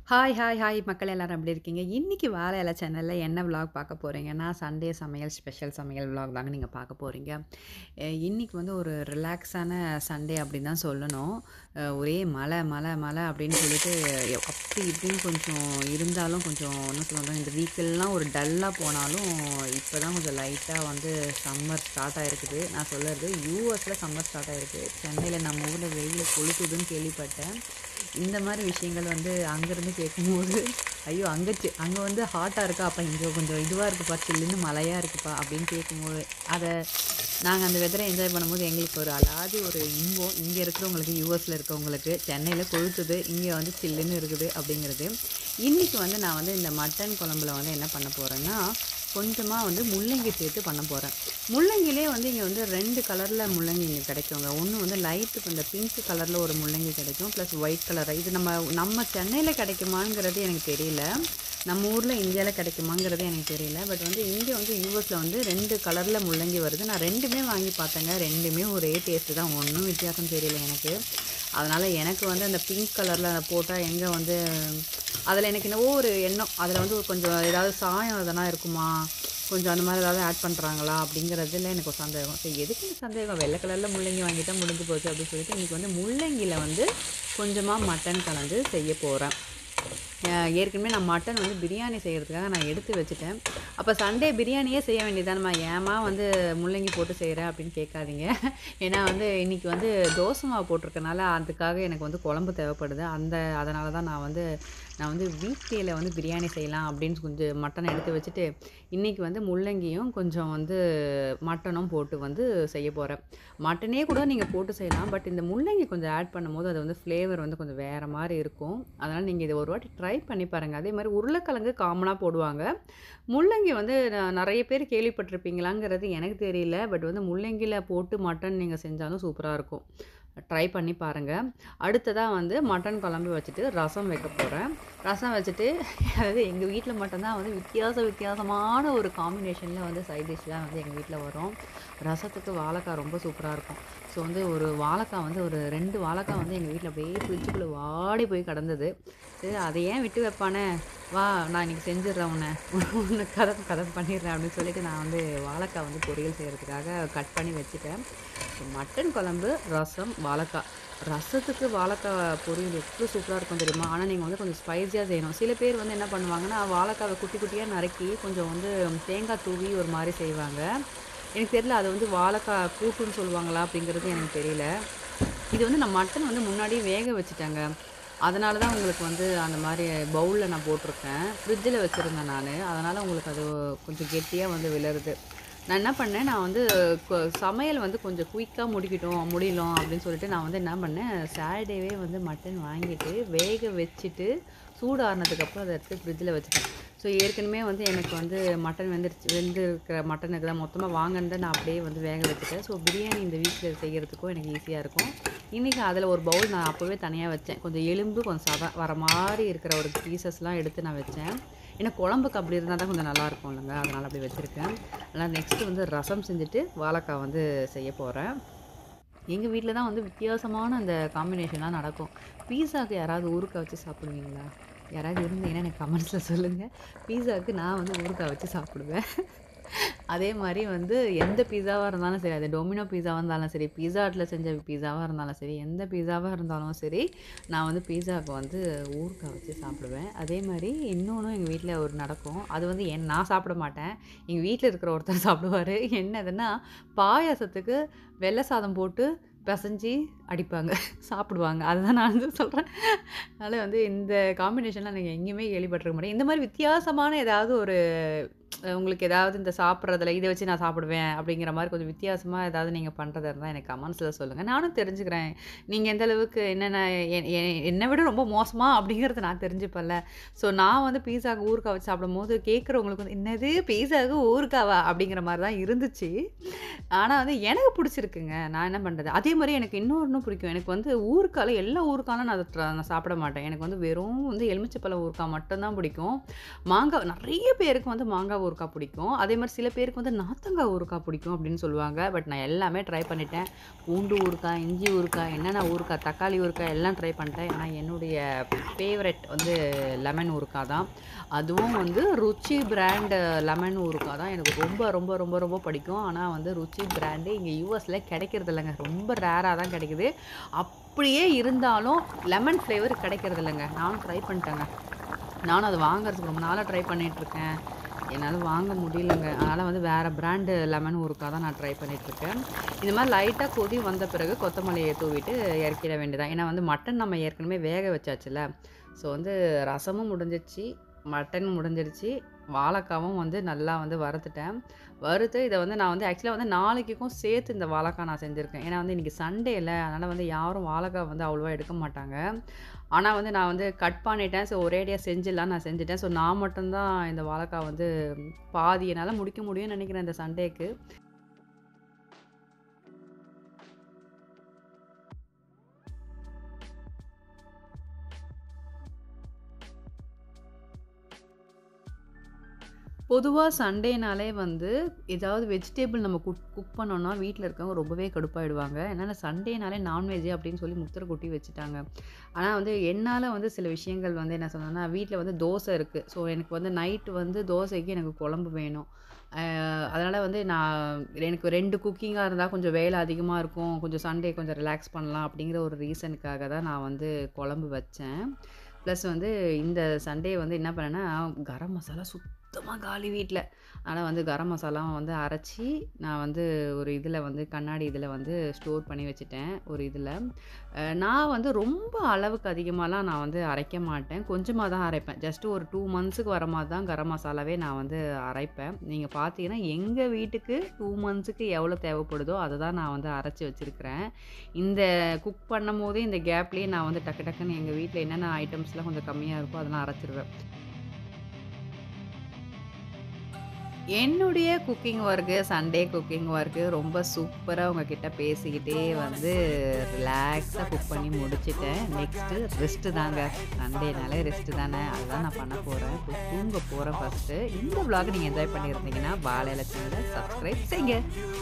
Hi, hi, hi மக்கள் எல்லாரும் எப்படி இருக்கீங்க? இன்னைக்கு வாழ இலை சேனல்ல என்ன விளாக் பார்க்க போறீங்கன்னா, சண்டே சமையல் ஸ்பெஷல் சமையல் விளாக் தாங்க நீங்க பார்க்க போறீங்க. அ இன்னைக்கு வந்து ஒரு ரிலாக்ஸான சண்டே அப்படின்னு தான் சொல்லணும். அ ஒரே மழை, மழை, மழை அப்படின்னு சொல்லிட்டு எ அப்படி இப்படின்னு கொஞ்சம் இருந்தாலும் கொஞ்சம் என்ன சொல்றது, இந்த வீக்கெல்லாம் ஒரு டல்லா போனாலும், இப்ப தான் கொஞ்சம் லைட்டா வந்து சம்மர் ஸ்டார்ட் ஆயிருக்குது. நான் சொல்றது யுஎஸ்ல சம்மர் ஸ்டார்ட் ஆயிருக்கு. சென்னையில நம்ம ஊர்ல வெயில் கொளுத்துதுன்னு கேள்விப்பட்டேன். இந்த மாரி விஷயங்கள் வந்து அங்கருந்து கேட்கும்போது, ஐயோ! அங்க சி அங்க வந்து ஹாட்டா இருக்கா, அப்ப இங்க கொஞ்சம் இதுவா இருக்குப்பா, சில்லுன்னு மழையா இருக்குப்பா அப்படின்னு கேட்கும்போது, அத நாங்க அந்த வெதர என்ஜாய் பண்ணும்போது எங்களுக்கு ஒரு அலாதி ஒரு இன்பம். இங்க இருக்கிறவங்களுக்கு, யுஎஸ்ல இருக்கவங்களுக்கு, சென்னையில கொளுத்துது, இங்க வந்து சில்லுன்னு இருக்குது அப்படிங்கிறது. இன்னைக்கு வந்து நான் வந்து இந்த மட்டன் குழம்புல வந்து என்ன பண்ண போறேன்னா, கொஞ்சமா வந்து முள்ளங்கி சேர்த்து பண்ண போறேன். முள்ளங்கிலே வந்து இங்க வந்து 2 கலர்ல முள்ளங்கி இங்க கிடைக்குங்க. ஒண்ணு வந்து லைட் இந்த பிங்க் கலர்ல ஒரு முள்ளங்கி கிடைக்கும். Plus white colour. இது நம்ம நம்ம சென்னையில கிடைக்குமாங்கிறது எனக்கு தெரியல. நம்ம ஊர்ல இந்தியால கிடைக்குமாங்கிறது எனக்கு தெரியல. பட் வந்து இங்க வந்து யுஎஸ்ல வந்து 2 கலர்ல முள்ளங்கி வருது. நான் 2மே வாங்கி பார்த்தேங்க. 2மே ஒரே டேஸ்ட்டு தான். ஒண்ணும் வித்தியாசம் தெரியல எனக்கு. அதனால எனக்கு வந்து அந்த பிங்க் கலர்ல போட்டா எங்க வந்து அதில எனக்கு என்னவோ ஒரு எண்ணம். அதில வந்து கொஞ்சம் ஏதாவது சாயம் எதனா இருக்குமா? கொஞ்சம் அந்த மாரி ஏதாவது ஆட் பண்றாங்களா? அப்படிங்கிறதுல எனக்கு ஒரு சந்தேகம். சரி எதுக்கு இந்த சந்தேகம்? வெள்ள கலர்ல முள்ளங்கி வாங்கிட்டா முடிஞ்சு போச்சு அப்படின்னு சொல்லிட்டு, இன்னைக்கு வந்து முள்ளங்கில வந்து கொஞ்சமா மட்டன் கலந்து செய்ய போறேன். அ ஏற்கனவே நான் மட்டன் வந்து பிரியாணி செய்றதுக்காக நான் எடுத்து வச்சுட்டேன். அப்ப சண்டே பிரியாணியே செய்ய வேண்டியது தானம்மா, ஏம்மா வந்து முள்ளங்கி போட்டு செய்ற அப்படின்னு கேட்காதீங்க. ஏன்னா வந்து இன்னைக்கு வந்து தோசை மாவு போட்டிருக்கனால, அதுக்காக எனக்கு வந்து குழம்பு தேவைப்படுது. அந்த அதனால தான் நான் வந்து நான் வந்து வீக் டேல வந்து பிரியாணி செய்யலாம் அப்படின்னு கொஞ்சம் மட்டன் எடுத்து வச்சுட்டு, இன்னைக்கு வந்து முள்ளங்கியும் கொஞ்சம் வந்து மட்டனும் போட்டு வந்து செய்ய போறேன். மட்டனே கூட நீங்க போட்டு செய்யலாம். பட் இந்த முள்ளங்கி கொஞ்சம் ஆட் பண்ணும்போது, அது வந்து ஃப்ளேவர் வந்து கொஞ்சம் வேற மாரி இருக்கும். அதனால நீங்க இத ஒரு வாட்டி ட்ரை பண்ணி பாருங்க. அதே மாரி உருளைக்கிழங்கு காமனா போடுவாங்க. முள்ளங்கி வந்து ந நெறைய பேர் கேள்விப்பட்டிருப்பீங்களாங்கிறது எனக்கு தெரியல. பட் வந்து முள்ளங்கில போட்டு மட்டன் நீங்க செஞ்சாலும் சூப்பரா இருக்கும். ட்ரை பண்ணி பாருங்க. அடுத்ததா வந்து மட்டன் குழம்பு வச்சுட்டு, ரசம் வைக்க போறேன். ரசம் வச்சுட்டு அதாவது எங்க வீட்ல மட்டும் தான் வந்து வித்தியாச வித்தியாசமான ஒரு காம்பினேஷன்ல வந்து சைட் டிஷ்லாம் வந்து எங்க வீட்ல வரும். ரசத்துக்கு வாழைக்காய் ரொம்ப சூப்பரா இருக்கும். ஸோ வந்து ஒரு வாழைக்காய் வந்து ஒரு 2 வாழைக்காய் வந்து எங்க வீட்ல அப்படியே ஃப்ரிட்ஜுக்குள்ள வாடி போய் கிடந்தது. சரி அத ஏன் விட்டு வைப்பானே, வா நான் இன்னைக்கு செஞ்சுடுறேன் உன்ன. உன்ன கதம் கதம் பண்ணிடுறேன் அப்படின்னு சொல்லிட்டு நான் வந்து வாழைக்காய் வந்து பொரியல் செய்றதுக்காக கட் பண்ணி வச்சுட்டேன். மட்டன் குழம்பு, ரசம், வாழைக்காய். ரசத்துக்கு வாழைக்காய் பொரியல் எவ்வளோ சூப்பரா இருக்கும் தெரியுமா? ஆனா நீங்க வந்து கொஞ்சம் ஸ்பைசியா செய்யணும். சில பேர் வந்து என்ன பண்ணுவாங்கன்னா, வாழைக்காவ குட்டி குட்டியா நறுக்கி கொஞ்சம் வந்து தேங்காய் தூவி ஒரு மாரி செய்வாங்க. எனக்கு தெரியல அது வந்து வாழைக்காய் கூட்டுன்னு சொல்லுவாங்களா? அப்படிங்கிறது எனக்கு தெரியல. இது வந்து நான் மட்டன் வந்து முன்னாடியே வேக வச்சுட்டேங்க. அதனால தான் உங்களுக்கு வந்து அந்த மாரி பவுல்ல நான் போட்டிருக்கேன். ஃப்ரிட்ஜில வச்சிருந்தேன் நானு. அதனால உங்களுக்கு அது கொஞ்சம் கெட்டியா வந்து விழருது. நான் என்ன பண்ணேன், நான் வந்து கொ சமையல் வந்து கொஞ்சம் குயிக்கா முடிக்கட்டும் முடியணும் அப்படின்னு சொல்லிட்டு நான் வந்து என்ன பண்ணேன், சாட்டர்டேவே வந்து மட்டன் வாங்கிட்டு, வேக வச்சுட்டு, சூடாறுனதுக்கப்புறம் அத எடுத்து ஃப்ரிட்ஜில வச்சுட்டேன். ஸோ ஏற்கனவே வந்து எனக்கு வந்து மட்டன் வெந்துருச்சு வெந்திருக்கிற மட்டன் இருக்குல்ல, மொத்தமா வாங்குனத நான் அப்படியே வந்து வேக வச்சுட்டேன். ஸோ பிரியாணி இந்த வீட்ல செய்யறதுக்கும் எனக்கு ஈஸியா இருக்கும். இன்னைக்கு அதில ஒரு பவுல் நான் அப்பவே தனியா வச்சேன். கொஞ்சம் எலும்பு, கொஞ்சம் சத வர மாரி இருக்கிற ஒரு பீசஸ்லாம் எடுத்து நான் வச்சேன். ஏன்னா குழம்புக்கு அப்படி இருந்தா தான் கொஞ்சம் நல்லாயிருக்கும் இல்லங்க. அதனால அப்படி வச்சிருக்கேன். அதனால நெக்ஸ்ட்டு வந்து ரசம் செஞ்சுட்டு, வாழைக்காய் வந்து செய்ய போறேன். எங்க வீட்ல தான் வந்து வித்தியாசமான அந்த காம்பினேஷன்லாம் நடக்கும். பீஸாக்கு யாராவது ஊறுகாய் வச்சு சாப்பிடுவீங்களா? யாராவது இருந்தீங்கன்னா எனக்கு கமெண்ட்ஸ்ல சொல்லுங்க. பீஸாக்கு நான் வந்து ஊறுகாய் வச்சு சாப்பிடுவேன். அதே மாரி வந்து எந்த பீஸாவா இருந்தாலும் சரி, அது டொமினோ பீஸாவா இருந்தாலும் சரி, பீஸா ஹட்ல செஞ்ச பீஸாவா இருந்தாலும் சரி, எந்த பீஸாவா இருந்தாலும் சரி, நான் வந்து பீஸாவுக்கு வந்து ஊறுகாய் வச்சு சாப்பிடுவேன். அதே மாரி இன்னொன்னும் எங்க வீட்ல ஒரு நடக்கும். அது வந்து என் நான் சாப்பிட மாட்டேன். எங்க வீட்ல இருக்கிற ஒருத்தர் சாப்பிடுவாரு. என்னதுன்னா, பாயாசத்துக்கு வெள்ள சாதம் போட்டு பெசஞ்சு அடிப்பாங்க. சாப்பிடுவாங்க. அதுதான் நான் வந்து சொல்றேன். அதனால வந்து இந்த காம்பினேஷன்லாம் நீங்க எங்கேயுமே கேள்விப்பட்டிருக்க மாட்டீங்க. இந்த மாரி வித்தியாசமான ஏதாவது ஒரு உங்களுக்கு ஏதாவது இந்த சாப்பிடுறதுல இத வச்சு நான் சாப்பிடுவேன் அப்படிங்கிற மாரி கொஞ்சம் வித்தியாசமா ஏதாவது நீங்க பண்றதா இருந்தா எனக்கு கமெண்ட்ஸ்ல சொல்லுங்க. நானும் தெரிஞ்சுக்கிறேன். நீங்க எந்த அளவுக்கு என்னென்ன எ எ என்ன விட ரொம்ப மோசமா அப்படிங்கிறத நான் தெரிஞ்சுப்பேன்ல. ஸோ நான் வந்து பீஸாக்கு ஊறுகாய் வச்சு சாப்பிடும்போது கேட்கிறவங்களுக்கு வந்து, "என்னது பீஸாவுக்கு ஊறுகாவா?" அப்படிங்கிற மாரி தான் இருந்துச்சு. ஆனா வந்து எனக்கு புடிச்சிருக்குங்க. நான் என்ன பண்றது? அதே மாரி எனக்கு இன்னொன்னு சாப்பிடணும் பிடிக்கும். எனக்கு வந்து ஊறுகால எல்லா ஊறுகாலாம் நான் ட்ர நான் சாப்பிட மாட்டேன். எனக்கு வந்து வெறும் வந்து எலுமிச்சப்பழம் ஊறுகாய் மட்டும் தான் பிடிக்கும். மாங்கா நெறைய பேருக்கு வந்து மாங்கா ஊறுகாய் பிடிக்கும். அதேமாரி சில பேருக்கு வந்து நார்த்தங்காய் ஊறுகாய் பிடிக்கும் அப்படின்னு சொல்லுவாங்க. பட் நான் எல்லாமே ட்ரை பண்ணிட்டேன். பூண்டு ஊறுகாய், இஞ்சி ஊறுகாய், என்னென்ன ஊறுகாய், தக்காளி ஊறுகாய் எல்லாம் ட்ரை பண்ணிட்டேன். ஏன்னா என்னுடைய ஃபேவரைட் வந்து லெமன் ஊறுகாய் தான். அதுவும் வந்து ருச்சி பிராண்ட் லெமன் ஊறுகாய் தான் எனக்கு ரொம்ப ரொம்ப ரொம்ப ரொம்ப பிடிக்கும். ஆனா வந்து ருச்சி பிராண்டு இங்க யுஎஸ்ல கிடைக்கிறது இல்லங்க. ரொம்ப ரேரா தான் கிடைக்குது. அப்படியே இருந்தாலும் லெமன் ஃப்ளேவர் கிடைக்கிறது இல்லங்க. நானும் ட்ரை பண்ணிட்டேங்க. நானும் அத வாங்குறதுக்கு ரொம்ப நாளா ட்ரை பண்ணிட்டுருக்கேன். என்னால வாங்க முடியலங்க. அதனால வந்து வேற பிராண்டு லெமன் ஊறுகாய் தான் நான் ட்ரை பண்ணிட்டுருக்கேன். இந்த மாரி லைட்டா கொதி வந்த பிறகு கொத்தமல்லிய தூவிட்டு இறக்கிட வேண்டியதான். ஏன்னா வந்து மட்டன் நம்ம ஏற்கனவே வேக வச்சாச்சுல்ல. ஸோ வந்து ரசமும் முடிஞ்சிருச்சு, மட்டன் முடிஞ்சிருச்சு, வாழைக்காவும் வந்து நல்லா வந்து வறுத்துட்டேன். வறுத்து இத வந்து நான் வந்து ஆக்சுவலா வந்து நாளைக்குக்கும் சேர்த்து இந்த வாழைக்காய் நான் செஞ்சிருக்கேன். ஏன்னா வந்து இன்னைக்கு சண்டேல அதனால வந்து யாரும் வாழைக்காய் வந்து அவ்வளவா எடுக்க மாட்டாங்க. ஆனா வந்து நான் வந்து கட் பண்ணிட்டேன். ஸோ ஒரேடியா செஞ்சிடலான்னு நான் செஞ்சுட்டேன். ஸோ நான் மட்டும் தான் இந்த வாழைக்காய் வந்து பாதி என்னால முடிக்க முடியும்னு நெனைக்கிறேன் இந்த சண்டேக்கு. பொதுவா சண்டேனாலே வந்து ஏதாவது வெஜிடபிள் நம்ம குக் குக் பண்ணோம்னா வீட்ல இருக்கவங்க ரொம்பவே கடுப்பாயிடுவாங்க. என்னன்னா சண்டேனாலே நான்வெஜ் அப்படின்னு சொல்லி முத்திர குட்டி வச்சுட்டாங்க. ஆனா வந்து என்னால வந்து சில விஷயங்கள் வந்து என்ன சொன்னேன்னா, வீட்ல வந்து தோசை இருக்கு. ஸோ எனக்கு வந்து நைட் வந்து தோசைக்கு எனக்கு குழம்பு வேணும். அ அதனால வந்து நான் எனக்கு 2 குக்கிங்கா இருந்தா கொஞ்சம் வேலை அதிகமா இருக்கும். கொஞ்சம் சண்டே கொஞ்சம் ரிலாக்ஸ் பண்ணலாம் அப்படிங்கிற ஒரு ரீசனுக்காக தான் நான் வந்து குழம்பு வச்சேன். ப்ளஸ் வந்து இந்த சண்டே வந்து என்ன பண்ணேன்னா, கரம் மசாலா சுத்தமா காலி வீட்ல. ஆனா வந்து கரம் மசாலாவும் வந்து அரைச்சு, நான் வந்து ஒரு இதுல வந்து கண்ணாடி இதுல வந்து ஸ்டோர் பண்ணி வச்சுட்டேன். ஒரு இதுல. அ நான் வந்து ரொம்ப அளவுக்கு அதிகமாலாம் நான் வந்து அரைக்க மாட்டேன். கொஞ்சமா தான் அரைப்பேன். ஜஸ்ட் ஒரு 2 மந்த்ஸ்க்கு வர மாரி தான் கரம் மசாலாவே நான் வந்து அரைப்பேன். நீங்க பார்த்தீங்கன்னா, எங்க வீட்டுக்கு 2 மந்த்ஸ்க்கு எவ்வளோ தேவைப்படுதோ அத தான் நான் வந்து அரைச்சு வச்சிருக்கிறேன். இந்த குக் பண்ணும்போதே இந்த கேப்லயே நான் வந்து டக்கு டக்குன்னு எங்க வீட்ல என்னென்ன ஐட்டம்ஸ்லாம் கொஞ்சம் கம்மியா இருக்கோ அதெல்லாம் அரைச்சுருவேன். என்னுடைய cooking work, Sunday cooking work ரொம்ப சூப்பரா உங்ககிட்ட பேசிக்கிட்டே வந்து ரிலாக்ஸா குக் பண்ணி முடிச்சுட்டேன். நெக்ஸ்ட்டு ரெஸ்ட்டு தாங்க. சண்டேனாலே ரெஸ்ட்டு தானே. அதுதான் நான் பண்ண போறேன். போய் தூங்க போறேன் ஃபர்ஸ்ட்டு. இந்த விளாக் நீங்க என்ஜாய் பண்ணியிருந்தீங்கன்னா, வாழை இலை சேனல சப்ஸ்கிரைப் செய்யுங்க.